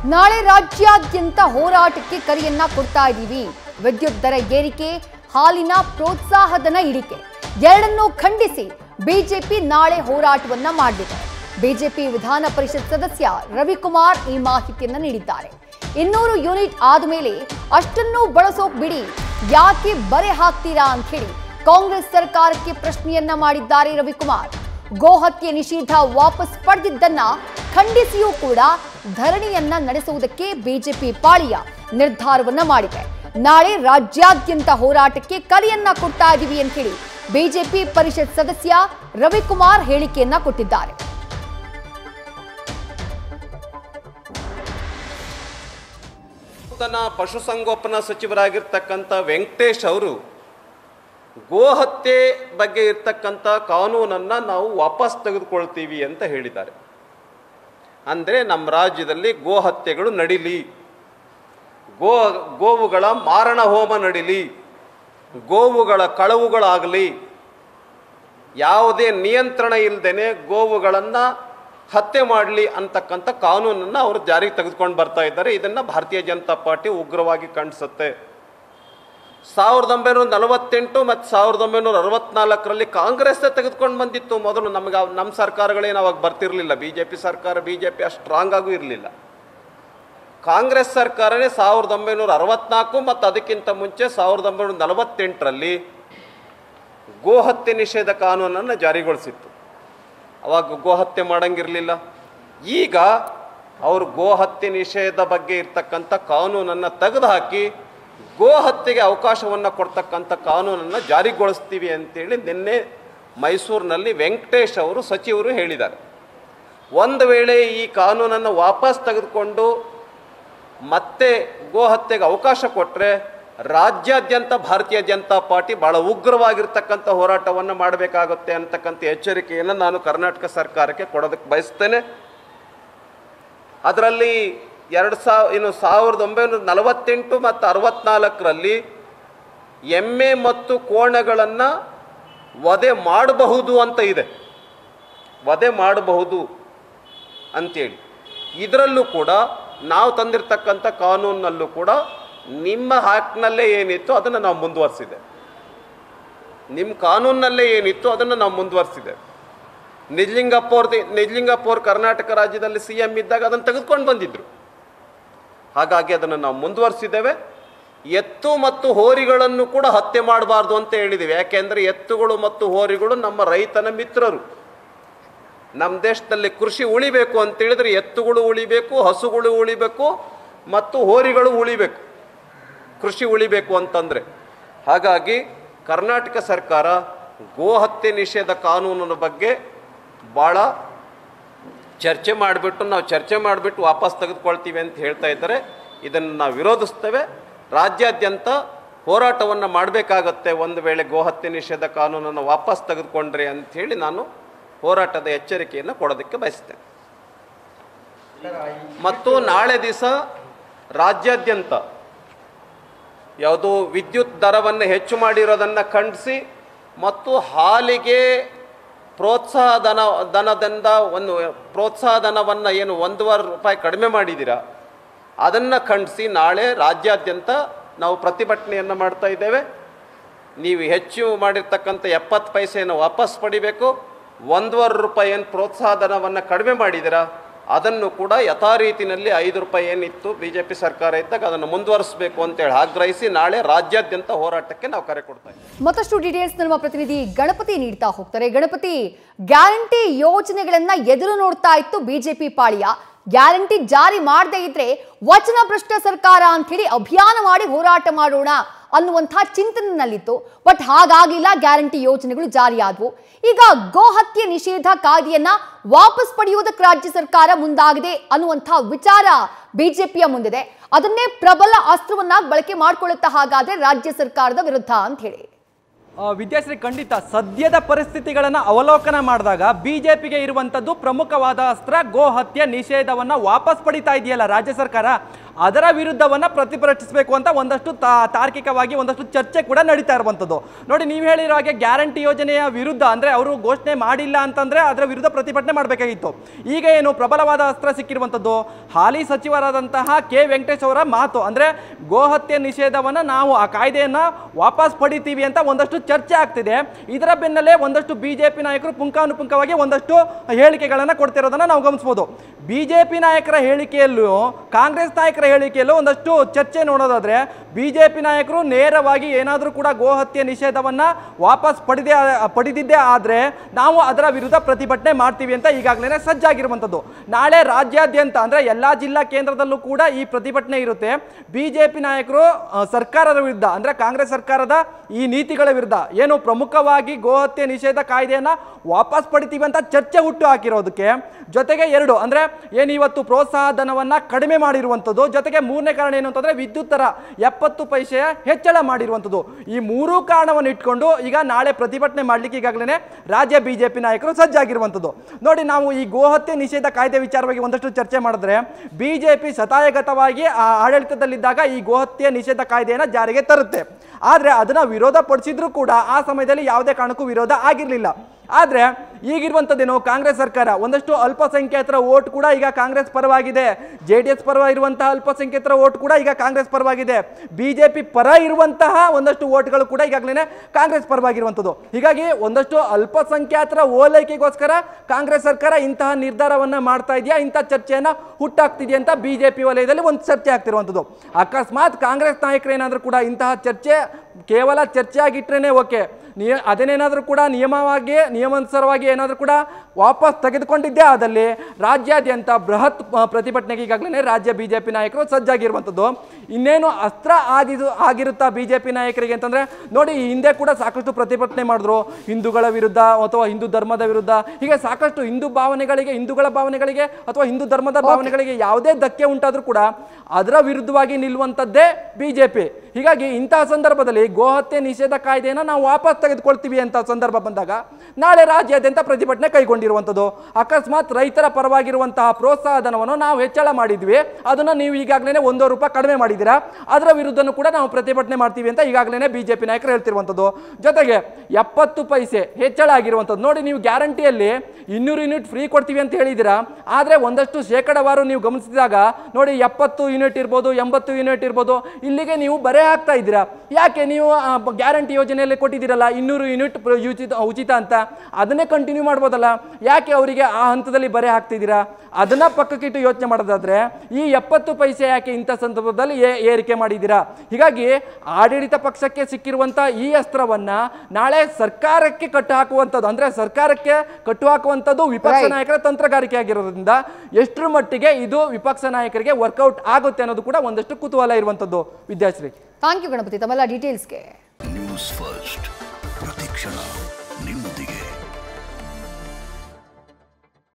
ನಾಳೆ ರಾಜ್ಯಾದ್ಯಂತ ಹೋರಾಟಕ್ಕೆ ಕರೆಯನ್ನ ಕೊಡ್ತಾ ಇದ್ದೀವಿ ವಿದ್ಯುತ್ ದರ ಏರಿಕೆ ಹಾಲಿನ ಪ್ರೋತ್ಸಾಹಧನ ಇಳಿಕೆ ಎರಡನ್ನೂ ಖಂಡಿಸಿ ಬಿಜೆಪಿ ನಾಳೆ ಹೋರಾಟವನ್ನ ಮಾಡಲಿದೆ ಬಿಜೆಪಿ ವಿಧಾನ ಪರಿಷತ್ ಸದಸ್ಯ ರವಿಕುಮಾರ್ ಈ ಮಾಹಿತಿಯನ್ನ ನೀಡಿದ್ದಾರೆ ಇನ್ನೂರು ಯೂನಿಟ್ ಆದ್ಮೇಲೆ ಅಷ್ಟನ್ನೂ ಬಳಸೋಕ್ ಬಿಡಿ ಯಾಕೆ ಬರೆ ಹಾಕ್ತೀರಾ ಅಂತ ಹೇಳಿ ಕಾಂಗ್ರೆಸ್ ಸರ್ಕಾರಕ್ಕೆ ಪ್ರಶ್ನೆಯನ್ನ ಮಾಡಿದ್ದಾರೆ ರವಿಕುಮಾರ್ ಗೋಹತ್ಯೆ ನಿಷೇಧ ವಾಪಸ್ ಪಡೆದಿದ್ದನ್ನ ಖಂಡಿಸಿಯೂ ಕೂಡ ಧರಣಿಯನ್ನ ನಡೆಸುವುದಕ್ಕೆ ಬಿಜೆಪಿ ಪಾಳಿಯ ನಿರ್ಧಾರವನ್ನ ಮಾಡಿದೆ ನಾಳೆ ರಾಜ್ಯಾದ್ಯಂತ ಹೋರಾಟಕ್ಕೆ ಕರೆಯನ್ನ ಕೊಡ್ತಾ ಇದೀವಿ ಅಂತ ಹೇಳಿ ಬಿಜೆಪಿ ಪರಿಷತ್ ಸದಸ್ಯ ರವಿಕುಮಾರ್ ಹೇಳಿಕೆಯನ್ನ ಕೊಟ್ಟಿದ್ದಾರೆ ನೂತನ ಪಶುಸಂಗೋಪನಾ ಸಚಿವರಾಗಿರ್ತಕ್ಕಂಥ ವೆಂಕಟೇಶ್ ಅವರು ಗೋಹತ್ಯೆ ಬಗ್ಗೆ ಇರ್ತಕ್ಕಂಥ ಕಾನೂನನ್ನು ನಾವು ವಾಪಸ್ ತೆಗೆದುಕೊಳ್ತೀವಿ ಅಂತ ಹೇಳಿದ್ದಾರೆ ಅಂದರೆ ನಮ್ಮ ರಾಜ್ಯದಲ್ಲಿ ಗೋಹತ್ಯೆಗಳು ನಡೀಲಿ ಗೋ ಗೋವುಗಳ ಮಾರಣ ಹೋಮ ನಡೀಲಿ ಗೋವುಗಳ ಕಳವುಗಳಾಗಲಿ ಯಾವುದೇ ನಿಯಂತ್ರಣ ಇಲ್ಲದೇನೆ ಗೋವುಗಳನ್ನು ಹತ್ಯೆ ಮಾಡಲಿ ಅಂತಕ್ಕಂಥ ಕಾನೂನನ್ನು ಅವರು ಜಾರಿಗೆ ತೆಗೆದುಕೊಂಡು ಬರ್ತಾ ಇದ್ದಾರೆ ಇದನ್ನು ಭಾರತೀಯ ಜನತಾ ಪಾರ್ಟಿ ಉಗ್ರವಾಗಿ ಖಂಡಿಸುತ್ತೆ ಸಾವಿರದ ಒಂಬೈನೂರ ನಲವತ್ತೆಂಟು ಮತ್ತು ಸಾವಿರದ ಒಂಬೈನೂರ ಅರವತ್ನಾಲ್ಕರಲ್ಲಿ ಕಾಂಗ್ರೆಸ್ಸೇ ತೆಗೆದುಕೊಂಡು ಬಂದಿತ್ತು ಮೊದಲು ನಮಗೆ ಅವ್- ನಮ್ಮ ಸರ್ಕಾರಗಳೇನು ಅವಾಗ ಬರ್ತಿರಲಿಲ್ಲ ಬಿ ಜೆ ಪಿ ಸರ್ಕಾರ ಬಿ ಜೆ ಪಿ ಅಷ್ಟು ಸ್ಟ್ರಾಂಗ್ ಆಗೂ ಇರಲಿಲ್ಲ ಕಾಂಗ್ರೆಸ್ ಸರ್ಕಾರನೇ ಸಾವಿರದ ಒಂಬೈನೂರ ಅರವತ್ನಾಲ್ಕು ಮತ್ತು ಅದಕ್ಕಿಂತ ಮುಂಚೆ ಸಾವಿರದ ಒಂಬೈನೂರ ನಲವತ್ತೆಂಟರಲ್ಲಿ ಗೋಹತ್ಯೆ ನಿಷೇಧ ಕಾನೂನನ್ನು ಜಾರಿಗೊಳಿಸಿತ್ತು ಅವಾಗ ಗೋಹತ್ಯೆ ಮಾಡಂಗಿರಲಿಲ್ಲ ಈಗ ಅವರು ಗೋಹತ್ಯೆ ನಿಷೇಧ ಬಗ್ಗೆ ಇರ್ತಕ್ಕಂಥ ಕಾನೂನನ್ನು ತೆಗೆದುಹಾಕಿ ಗೋಹತ್ಯೆಗೆ ಅವಕಾಶವನ್ನು ಕೊಡ್ತಕ್ಕಂಥ ಕಾನೂನನ್ನು ಜಾರಿಗೊಳಿಸ್ತೀವಿ ಅಂತೇಳಿ ನಿನ್ನೆ ಮೈಸೂರಿನಲ್ಲಿ ವೆಂಕಟೇಶ್ ಅವರು ಸಚಿವರು ಹೇಳಿದ್ದಾರೆ ಒಂದು ವೇಳೆ ಈ ಕಾನೂನನ್ನು ವಾಪಸ್ ತೆಗೆದುಕೊಂಡು ಮತ್ತೆ ಗೋಹತ್ಯೆಗೆ ಅವಕಾಶ ಕೊಟ್ಟರೆ ರಾಜ್ಯಾದ್ಯಂತ ಭಾರತೀಯ ಜನತಾ ಪಾರ್ಟಿ ಬಹಳ ಉಗ್ರವಾಗಿರ್ತಕ್ಕಂಥ ಹೋರಾಟವನ್ನು ಮಾಡಬೇಕಾಗುತ್ತೆ ಅಂತಕ್ಕಂಥ ಎಚ್ಚರಿಕೆಯನ್ನು ನಾನು ಕರ್ನಾಟಕ ಸರ್ಕಾರಕ್ಕೆ ಕೊಡೋದಕ್ಕೆ ಬಯಸ್ತೇನೆ ಅದರಲ್ಲಿ ಎರಡು ಸಾವಿರ ಇನ್ನು ಸಾವಿರದ ಒಂಬೈನೂರ ನಲವತ್ತೆಂಟು ಮತ್ತು ಅರವತ್ನಾಲ್ಕರಲ್ಲಿ ಎಮ್ಮೆ ಮತ್ತು ಕೋಣಗಳನ್ನು ವಧೆ ಮಾಡಬಹುದು ಅಂತ ಇದೆ ವಧೆ ಮಾಡಬಹುದು ಅಂತೇಳಿ ಇದರಲ್ಲೂ ಕೂಡ ನಾವು ತಂದಿರತಕ್ಕಂಥ ಕಾನೂನಲ್ಲೂ ಕೂಡ ನಿಮ್ಮ ಆ್ಯಕ್ಟ್ನಲ್ಲೇ ಏನಿತ್ತು ಅದನ್ನು ನಾವು ಮುಂದುವರಿಸಿದೆ ನಿಮ್ಮ ಕಾನೂನಲ್ಲೇ ಏನಿತ್ತು ಅದನ್ನು ನಾವು ಮುಂದುವರಿಸಿದೆ ನಿಜಲಿಂಗಪ್ಪ ಅವ್ರದ್ದು ನಿಜಲಿಂಗಪ್ಪ ಅವ್ರು ಕರ್ನಾಟಕ ರಾಜ್ಯದಲ್ಲಿ ಸಿ ಎಂ ಇದ್ದಾಗ ಅದನ್ನು ತೆಗೆದುಕೊಂಡು ಬಂದಿದ್ರು ಹಾಗಾಗಿ ಅದನ್ನು ನಾವು ಮುಂದುವರಿಸಿದ್ದೇವೆ ಎತ್ತು ಮತ್ತು ಹೋರಿಗಳನ್ನು ಕೂಡ ಹತ್ಯೆ ಮಾಡಬಾರ್ದು ಅಂತ ಹೇಳಿದ್ದೀವಿ ಯಾಕೆಂದರೆ ಎತ್ತುಗಳು ಮತ್ತು ಹೋರಿಗಳು ನಮ್ಮ ರೈತನ ಮಿತ್ರರು ನಮ್ಮ ದೇಶದಲ್ಲಿ ಕೃಷಿ ಉಳಿಬೇಕು ಅಂತ ಹೇಳಿದ್ರೆ ಎತ್ತುಗಳು ಉಳಿಬೇಕು ಹಸುಗಳು ಉಳಿಬೇಕು ಮತ್ತು ಹೋರಿಗಳು ಉಳಿಬೇಕು ಕೃಷಿ ಉಳಿಬೇಕು ಅಂತಂದರೆ ಹಾಗಾಗಿ ಕರ್ನಾಟಕ ಸರ್ಕಾರ ಗೋಹತ್ಯೆ ನಿಷೇಧ ಕಾನೂನಿನ ಬಗ್ಗೆ ಭಾಳ ಚರ್ಚೆ ಮಾಡಿಬಿಟ್ಟು ನಾವು ಚರ್ಚೆ ಮಾಡಿಬಿಟ್ಟು ವಾಪಸ್ ತೆಗೆದುಕೊಳ್ತೀವಿ ಅಂತ ಹೇಳ್ತಾ ಇದ್ದಾರೆ ಇದನ್ನು ನಾವು ವಿರೋಧಿಸ್ತೇವೆ ರಾಜ್ಯಾದ್ಯಂತ ಹೋರಾಟವನ್ನು ಮಾಡಬೇಕಾಗತ್ತೆ ಒಂದು ವೇಳೆ ಗೋಹತ್ಯೆ ನಿಷೇಧ ಕಾನೂನನ್ನು ವಾಪಸ್ ತೆಗೆದುಕೊಂಡ್ರೆ ಅಂಥೇಳಿ ನಾನು ಹೋರಾಟದ ಎಚ್ಚರಿಕೆಯನ್ನು ಕೊಡೋದಕ್ಕೆ ಬಯಸ್ತೇನೆ ಮತ್ತು ನಾಳೆ ದಿವಸ ರಾಜ್ಯಾದ್ಯಂತ ಯಾವುದು ವಿದ್ಯುತ್ ದರವನ್ನು ಹೆಚ್ಚು ಮಾಡಿರೋದನ್ನು ಖಂಡಿಸಿ ಮತ್ತು ಹಾಲಿಗೆ ಪ್ರೋತ್ಸಾಹ ಧನ ಧನದಿಂದ ಒಂದು ಪ್ರೋತ್ಸಾಹ ಧನವನ್ನು ಏನು ಒಂದೂವರೆ ರೂಪಾಯಿ ಕಡಿಮೆ ಮಾಡಿದ್ದೀರಾ ಅದನ್ನು ಖಂಡಿಸಿ ನಾಳೆ ರಾಜ್ಯಾದ್ಯಂತ ನಾವು ಪ್ರತಿಭಟನೆಯನ್ನು ಮಾಡ್ತಾ ಇದ್ದೇವೆ ನೀವು ಹೆಚ್ಚು ಮಾಡಿರ್ತಕ್ಕಂಥ ಎಪ್ಪತ್ತು ಪೈಸೆಯನ್ನು ವಾಪಸ್ ಪಡಿಬೇಕು ಒಂದೂವರೆ ರೂಪಾಯಿ ಏನು ಪ್ರೋತ್ಸಾಹ ಧನವನ್ನು ಕಡಿಮೆ ಮಾಡಿದ್ದೀರಾ ಅದನ್ನು ಕೂಡ ಯಥಾ ರೀತಿನಲ್ಲಿ ಐದು ರೂಪಾಯಿ ಏನಿತ್ತು ಬಿ ಜೆ ಪಿ ಸರ್ಕಾರ ಇದ್ದಾಗ ಅದನ್ನು ಮುಂದುವರಿಸಬೇಕು ಅಂತೇಳಿ ಆಗ್ರಹಿಸಿ ನಾಳೆ ರಾಜ್ಯಾದ್ಯಂತ ಹೋರಾಟಕ್ಕೆ ನಾವು ಕರೆ ಕೊಡ್ತಾ ಇದ್ದೀವಿ ಮತ್ತಷ್ಟು ಡೀಟೇಲ್ಸ್ ನಮ್ಮ ಪ್ರತಿನಿಧಿ ಗಣಪತಿ ನೀಡ್ತಾ ಹೋಗ್ತಾರೆ ಗಣಪತಿ ಗ್ಯಾರಂಟಿ ಯೋಜನೆಗಳನ್ನ ಎದುರು ನೋಡ್ತಾ ಇತ್ತು ಬಿಜೆಪಿ ಪಾಳಿಯ ಗ್ಯಾರಂಟಿ ಜಾರಿ ಮಾಡದೇ ಇದ್ರೆ ವಚನ ಭ್ರಷ್ಟ ಸರ್ಕಾರ ಅಂತ ಹೇಳಿ ಅಭಿಯಾನ ಮಾಡಿ ಹೋರಾಟ ಮಾಡೋಣ ಅನ್ನುವಂಥ ಚಿಂತನೆನಲ್ಲಿತ್ತು ಬಟ್ ಹಾಗಾಗಿಲ್ಲ ಗ್ಯಾರಂಟಿ ಯೋಜನೆಗಳು ಜಾರಿಯಾದವು ಈಗ ಗೋಹತ್ಯೆ ನಿಷೇಧ ಕಾಯ್ದೆಯನ್ನ ವಾಪಸ್ ಪಡೆಯುವುದಕ್ಕೆ ರಾಜ್ಯ ಸರ್ಕಾರ ಮುಂದಾಗಿದೆ ಅನ್ನುವಂಥ ವಿಚಾರ ಬಿಜೆಪಿಯ ಮುಂದಿದೆ ಅದನ್ನೇ ಪ್ರಬಲ ಅಸ್ತ್ರವನ್ನಾಗಿ ಬಳಕೆ ಮಾಡ್ಕೊಳ್ಳುತ್ತಾ ಹಾಗಾದ್ರೆ ರಾಜ್ಯ ಸರ್ಕಾರದ ವಿರುದ್ಧ ಅಂತ ಹೇಳಿ ಆ, ವಿದ್ಯಾಶ್ರೀ ಖಂಡಿತ ಸದ್ಯದ ಪರಿಸ್ಥಿತಿಗಳನ್ನು ಅವಲೋಕನ ಮಾಡಿದಾಗ ಬಿಜೆಪಿಗೆ ಇರುವಂಥದ್ದು ಪ್ರಮುಖವಾದ ಅಸ್ತ್ರ ಗೋ ಹತ್ಯೆ ನಿಷೇಧವನ್ನು ವಾಪಸ್ ಪಡಿತಾ ಇದೆಯಲ್ಲ ರಾಜ್ಯ ಸರ್ಕಾರ ಅದರ ವಿರುದ್ಧವನ್ನ ಪ್ರತಿಭಟಿಸಬೇಕು ಅಂತ ಒಂದಷ್ಟು ತಾ- ತಾರ್ಕಿಕವಾಗಿ ಒಂದಷ್ಟು ಚರ್ಚೆ ಕೂಡ ನಡೀತಾ ಇರುವಂಥದ್ದು ನೋಡಿ ನೀವು ಹೇಳಿರೋ ಹಾಗೆ ಗ್ಯಾರಂಟಿ ಯೋಜನೆಯ ವಿರುದ್ಧ ಅಂದ್ರೆ ಅವರು ಘೋಷಣೆ ಮಾಡಿಲ್ಲ ಅಂತಂದ್ರೆ ಅದರ ವಿರುದ್ಧ ಪ್ರತಿಭಟನೆ ಮಾಡಬೇಕಾಗಿತ್ತು ಈಗ ಏನು ಪ್ರಬಲವಾದ ಅಸ್ತ್ರ ಸಿಕ್ಕಿರುವಂಥದ್ದು ಹಾಲಿ ಸಚಿವರಾದಂತಹ ಕೆ ವೆಂಕಟೇಶ್ ಅವರ ಮಾತು ಅಂದ್ರೆ ಗೋಹತ್ಯೆ ನಿಷೇಧವನ್ನ ನಾವು ಆ ಕಾಯ್ದೆಯನ್ನ ವಾಪಸ್ ಪಡಿತೀವಿ ಅಂತ ಒಂದಷ್ಟು ಚರ್ಚೆ ಆಗ್ತಿದೆ ಇದರ ಬೆನ್ನಲ್ಲೇ ಒಂದಷ್ಟು ಬಿಜೆಪಿ ನಾಯಕರು ಪುಂಖಾನುಪುಂಖವಾಗಿ ಒಂದಷ್ಟು ಹೇಳಿಕೆಗಳನ್ನ ಕೊಡ್ತಿರೋದನ್ನ ನಾವು ಗಮನಿಸಬಹುದು ಬಿಜೆಪಿ ನಾಯಕರ ಹೇಳಿಕೆಯಲ್ಲೂ ಕಾಂಗ್ರೆಸ್ ನಾಯಕರ ಹೇಳಿಕೆಯಲ್ಲೂ ಒಂದಷ್ಟು ಚರ್ಚೆ ನೋಡೋದಾದ್ರೆ ಬಿಜೆಪಿ ನಾಯಕರು ನೇರವಾಗಿ ಏನಾದರೂ ಕೂಡ ಗೋಹತ್ಯೆ ನಿಷೇಧವನ್ನ ವಾಪಸ್ ಪಡೆದೇ ಪಡೆದಿದ್ದೇ ಆದ್ರೆ ನಾವು ಅದರ ವಿರುದ್ಧ ಪ್ರತಿಭಟನೆ ಮಾಡ್ತೀವಿ ಅಂತ ಈಗಾಗಲೇ ಸಜ್ಜಾಗಿರುವಂಥದ್ದು ನಾಳೆ ರಾಜ್ಯಾದ್ಯಂತ ಅಂದ್ರೆ ಎಲ್ಲಾ ಜಿಲ್ಲಾ ಕೇಂದ್ರದಲ್ಲೂ ಕೂಡ ಈ ಪ್ರತಿಭಟನೆ ಇರುತ್ತೆ ಬಿಜೆಪಿ ನಾಯಕರು ಆ, ಸರ್ಕಾರದ ವಿರುದ್ಧ ಅಂದ್ರೆ ಕಾಂಗ್ರೆಸ್ ಸರ್ಕಾರದ ಈ ನೀತಿಗಳ ವಿರುದ್ಧ ಏನು ಪ್ರಮುಖವಾಗಿ ಗೋಹತ್ಯೆ ನಿಷೇಧ ಕಾಯ್ದೆಯನ್ನ ವಾಪಸ್ ಪಡಿತೀವಿ ಅಂತ ಚರ್ಚೆ ಹುಟ್ಟು ಹಾಕಿರೋದಕ್ಕೆ ಜೊತೆಗೆ ಎರಡು ಅಂದ್ರೆ ಏನು ಇವತ್ತು ಪ್ರೋತ್ಸಾಹ ಧನವನ್ನ ಕಡಿಮೆ ಮಾಡಿರುವಂಥದ್ದು ಜೊತೆಗೆ ಮೂರನೇ ಕಾರಣ ಏನು ಅಂತಂದ್ರೆ ವಿದ್ಯುತ್ ದರ ಎಪ್ಪತ್ತು ಪೈಸೆಯ ಹೆಚ್ಚಳ ಮಾಡಿರುವಂಥದ್ದು ಈ ಮೂರೂ ಕಾರಣವನ್ನು ಇಟ್ಕೊಂಡು ಈಗ ನಾಳೆ ಪ್ರತಿಭಟನೆ ಮಾಡ್ಲಿಕ್ಕೆ ಈಗಾಗಲೇ ರಾಜ್ಯ ಬಿಜೆಪಿ ನಾಯಕರು ಸಜ್ಜಾಗಿರುವಂಥದ್ದು ನೋಡಿ ನಾವು ಈ ಗೋಹತ್ಯೆ ನಿಷೇಧ ಕಾಯ್ದೆ ವಿಚಾರವಾಗಿ ಒಂದಷ್ಟು ಚರ್ಚೆ ಮಾಡಿದ್ರೆ ಬಿಜೆಪಿ ಸತಾಯಗತವಾಗಿ ಆ ಆಡಳಿತದಲ್ಲಿದ್ದಾಗ ಈ ಗೋಹತ್ಯೆ ನಿಷೇಧ ಕಾಯ್ದೆಯನ್ನು ಜಾರಿಗೆ ತರುತ್ತೆ ಆದರೆ ಅದನ್ನ ವಿರೋಧ ಪಡಿಸಿದ್ರು ಕೂಡ ಆ ಸಮಯದಲ್ಲಿ ಯಾವುದೇ ಕಾರಣಕ್ಕೂ ವಿರೋಧ ಆಗಿರಲಿಲ್ಲ ಆದ್ರೆ ಈಗಿರುವಂಥದ್ದೇನು ಕಾಂಗ್ರೆಸ್ ಸರ್ಕಾರ ಒಂದಷ್ಟು ಅಲ್ಪಸಂಖ್ಯಾತರ ಓಟ್ ಕೂಡ ಈಗ ಕಾಂಗ್ರೆಸ್ ಪರವಾಗಿದೆ ಜೆ ಡಿ ಎಸ್ ಪರ ಇರುವಂತಹ ಅಲ್ಪಸಂಖ್ಯಾತರ ಓಟ್ ಕೂಡ ಈಗ ಕಾಂಗ್ರೆಸ್ ಪರವಾಗಿದೆ ಬಿಜೆಪಿ ಪರ ಇರುವಂತಹ ಒಂದಷ್ಟು ಓಟ್ಗಳು ಕೂಡ ಈಗಾಗಲೇ ಕಾಂಗ್ರೆಸ್ ಪರವಾಗಿರುವಂಥದ್ದು ಹೀಗಾಗಿ ಒಂದಷ್ಟು ಅಲ್ಪಸಂಖ್ಯಾತರ ಓಲೈಕೆಗೋಸ್ಕರ ಕಾಂಗ್ರೆಸ್ ಸರ್ಕಾರ ಇಂತಹ ನಿರ್ಧಾರವನ್ನ ಮಾಡ್ತಾ ಇದೆಯಾ ಇಂಥ ಚರ್ಚೆಯನ್ನ ಹುಟ್ಟಾಗ್ತಿದೆಯಾ ಅಂತ ಬಿಜೆಪಿ ವಲಯದಲ್ಲಿ ಒಂದು ಚರ್ಚೆ ಆಗ್ತಿರುವಂಥದ್ದು ಅಕಸ್ಮಾತ್ ಕಾಂಗ್ರೆಸ್ ನಾಯಕರು ಏನಾದರೂ ಕೂಡ ಇಂತಹ ಚರ್ಚೆ ಕೇವಲ ಚರ್ಚೆ ಆಗಿಟ್ರೇನೆ ಓಕೆ ನಿಯ ಅದನ್ನೇನಾದರೂ ಕೂಡ ನಿಯಮವಾಗಿ ನಿಯಮಾನುಸಾರವಾಗಿ ಏನಾದರೂ ಕೂಡ ವಾಪಸ್ ತೆಗೆದುಕೊಂಡಿದ್ದೇ ಆದಲ್ಲಿ ರಾಜ್ಯಾದ್ಯಂತ ಬೃಹತ್ ಆ, ಪ್ರತಿಭಟನೆಗೆ ಈಗಾಗಲೇ ರಾಜ್ಯ ಬಿಜೆಪಿ ನಾಯಕರು ಸಜ್ಜಾಗಿರುವಂಥದ್ದು ಇನ್ನೇನು ಅಸ್ತ್ರ ಆಗಿದು ಆಗಿರುತ್ತಾ ಬಿಜೆಪಿ ನಾಯಕರಿಗೆ ಅಂತಂದ್ರೆ ನೋಡಿ ಈ ಹಿಂದೆ ಕೂಡ ಸಾಕಷ್ಟು ಪ್ರತಿಭಟನೆ ಮಾಡಿದ್ರು ಹಿಂದೂಗಳ ವಿರುದ್ಧ ಅಥವಾ ಹಿಂದೂ ಧರ್ಮದ ವಿರುದ್ಧ ಹೀಗೆ ಸಾಕಷ್ಟು ಹಿಂದೂ ಭಾವನೆಗಳಿಗೆ ಹಿಂದೂಗಳ ಭಾವನೆಗಳಿಗೆ ಅಥವಾ ಹಿಂದೂ ಧರ್ಮದ ಭಾವನೆಗಳಿಗೆ ಯಾವುದೇ ಧಕ್ಕೆ ಉಂಟಾದ್ರೂ ಕೂಡ ಅದರ ವಿರುದ್ಧವಾಗಿ ನಿಲ್ಲುವಂಥದ್ದೇ ಬಿಜೆಪಿ ಹೀಗಾಗಿ ಇಂತಹ ಸಂದರ್ಭದಲ್ಲಿ ಗೋಹತ್ಯೆ ನಿಷೇಧ ಕಾಯ್ದೆಯನ್ನು ನಾವು ವಾಪಸ್ ತೆಗೆದುಕೊಳ್ತೀವಿ ಅಂತ ಸಂದರ್ಭ ಬಂದಾಗ ನಾಳೆ ರಾಜ್ಯಾದ್ಯಂತ ಪ್ರತಿಭಟನೆ ಕೈಗೊಂಡಿರುವಂಥದ್ದು ಅಕಸ್ಮಾತ್ ರೈತರ ಪರವಾಗಿರುವಂತಹ ಪ್ರೋತ್ಸಾಹ ಧನವನ್ನು ನಾವು ಹೆಚ್ಚಳ ಮಾಡಿದ್ವಿ ಅದನ್ನು ನೀವು ಈಗಾಗಲೇ ಒಂದೂವರೆ ರೂಪಾಯಿ ಕಡಿಮೆ ಮಾಡಿದ್ದೀರಾ ಅದರ ವಿರುದ್ಧನೂ ಕೂಡ ನಾವು ಪ್ರತಿಭಟನೆ ಮಾಡ್ತೀವಿ ಅಂತ ಈಗಾಗಲೇ ಬಿಜೆಪಿ ನಾಯಕರು ಹೇಳ್ತಿರುವಂಥದ್ದು ಜೊತೆಗೆ ಎಪ್ಪತ್ತು ಪೈಸೆ ಹೆಚ್ಚಳ ಆಗಿರುವಂಥದ್ದು ನೋಡಿ ನೀವು ಗ್ಯಾರಂಟಿಯಲ್ಲಿ ಇನ್ನೂರು ಯೂನಿಟ್ ಫ್ರೀ ಕೊಡ್ತೀವಿ ಅಂತ ಹೇಳಿದ್ದೀರಾ ಆದರೆ ಒಂದಷ್ಟು ಶೇಕಡವಾರು ನೀವು ಗಮನಿಸಿದಾಗ ನೋಡಿ ಎಪ್ಪತ್ತು ಯೂನಿಟ್ ಇರ್ಬೋದು ಎಂಬತ್ತು ಯೂನಿಟ್ ಇರ್ಬೋದು ಇಲ್ಲಿಗೆ ನೀವು ಬರೆ ಹಾಕ್ತಾ ಇದ್ದೀರಾ ಯಾಕೆ ನೀವು ಗ್ಯಾರಂಟಿ ಯೋಜನೆಯಲ್ಲಿ ಕೊಟ್ಟಿದ್ದೀರಲ್ಲ ಇನ್ನೂರು ಯೂನಿಟ್ ಪ್ರ- ಉಚಿತ ಉಚಿತ ಅಂತ ಅದನ್ನೇ ಕಂಟಿನ್ಯೂ ಮಾಡ್ಬೋದಲ್ಲ ಯಾಕೆ ಅವರಿಗೆ ಆ ಹಂತದಲ್ಲಿ ಬರೆ ಹಾಕ್ತಿದ್ದೀರಾ ಅದನ್ನ ಪಕ್ಕಕ್ಕಿಟ್ಟು ಯೋಚನೆ ಮಾಡೋದಾದ್ರೆ ಈ ಎಪ್ಪತ್ತು ಪೈಸೆ ಯಾಕೆ ಇಂಥ ಸಂದರ್ಭದಲ್ಲಿ ಏ- ಏರಿಕೆ ಮಾಡಿದ್ದೀರಾ ಹೀಗಾಗಿ ಆಡಳಿತ ಪಕ್ಷಕ್ಕೆ ಸಿಕ್ಕಿರುವಂಥ ಈ ಅಸ್ತ್ರವನ್ನ ನಾಳೆ ಸರ್ಕಾರಕ್ಕೆ ಕಟ್ಟು ಹಾಕುವಂಥದ್ದು ಅಂದ್ರೆ ಸರ್ಕಾರಕ್ಕೆ ಕಟ್ಟು ಹಾಕುವಂಥದ್ದು ವಿಪಕ್ಷ Right. ನಾಯಕರ ತಂತ್ರಗಾರಿಕೆ ಆಗಿರೋದ್ರಿಂದ ಎಷ್ಟರ ಮಟ್ಟಿಗೆ ಇದು ವಿಪಕ್ಷ ನಾಯಕರಿಗೆ ವರ್ಕೌಟ್ ಆಗುತ್ತೆ ಅನ್ನೋದು ಕೂಡ ಒಂದಷ್ಟು ಕುತೂಹಲ ಇರುವಂಥದ್ದು ವಿದ್ಯಾಶ್ರೀ ಥ್ಯಾಂಕ್ ಯು ಗಣಪತಿ ತಮ್ಮೆಲ್ಲ ಡೀಟೇಲ್ಸ್ಗೆ ನ್ಯೂಸ್ ಫಸ್ಟ್ ಪ್ರತಿಕ್ಷಣ ನಿಮ್ಮದೇ